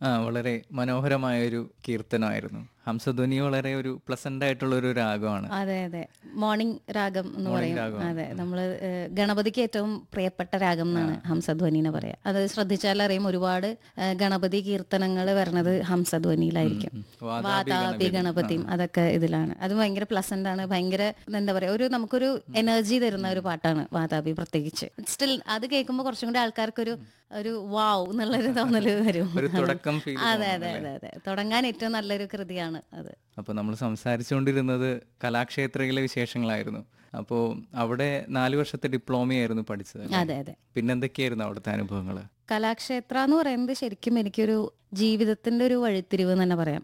ആ വളരെ മനോഹരമായ ഒരു കീർത്തനമായിരുന്നു ഹംസധ്വനി വളരെ ഒരു പ്ലസന്റ് ആയിട്ടുള്ള ഒരു രാഗമാണ് അതെ അതെ മോർണിംഗ് രാഗം എന്ന് പറയും അതെ നമ്മള് ഏഹ്, ഗണപതിക്ക് ഏറ്റവും പ്രിയപ്പെട്ട രാഗം എന്നാണ് ഹംസധ്വനിനെ പറയാ അത് ശ്രദ്ധിച്ചാൽ അറിയും ഒരുപാട് ഏഹ്, ഗണപതി കീർത്തനങ്ങൾ വരണത് ഹംസധ്വനിയിലായിരിക്കും വാതാപി ഗണപതിയും അതൊക്കെ ഇതിലാണ് അത് ഭയങ്കര പ്ലസന്റ് ആണ് ഭയങ്കര എന്താ പറയാ ഒരു നമുക്കൊരു എനർജി തരുന്ന ഒരു പാട്ടാണ് വാതാപി പ്രത്യേകിച്ച് സ്റ്റിൽ അത് കേൾക്കുമ്പോൾ കുറച്ചും കൂടി ആൾക്കാർക്കൊരു ഒരു വാവ് എന്നുള്ളൊരു തോന്നല് വരും ഒരു തുടക്കം ഫീൽ അതെ അതെ അതെ അതെ തുടങ്ങാൻ ഏറ്റവും നല്ലൊരു കൃതിയാണ് അത് അപ്പോൾ നമ്മൾ സംസാരിച്ചുകൊണ്ടിരുന്നത് കലാക്ഷേത്രയിലെ വിശേഷങ്ങളായിരുന്നു അപ്പോൾ അവിടെ നാല് വർഷത്തെ ഡിപ്ലോമയായിരുന്നു പഠിച്ചത് അല്ലേ? അതെ അതെ പിന്നെന്തൊക്കെയായിരുന്നു അവിടുത്തെ അനുഭവങ്ങൾ കലാക്ഷേത്ര എന്ന് പറയുന്നത് ശരിക്കും എനിക്കൊരു ജീവിതത്തിന്റെ ഒരു വഴിത്തിരിവ് എന്ന് തന്നെ പറയാം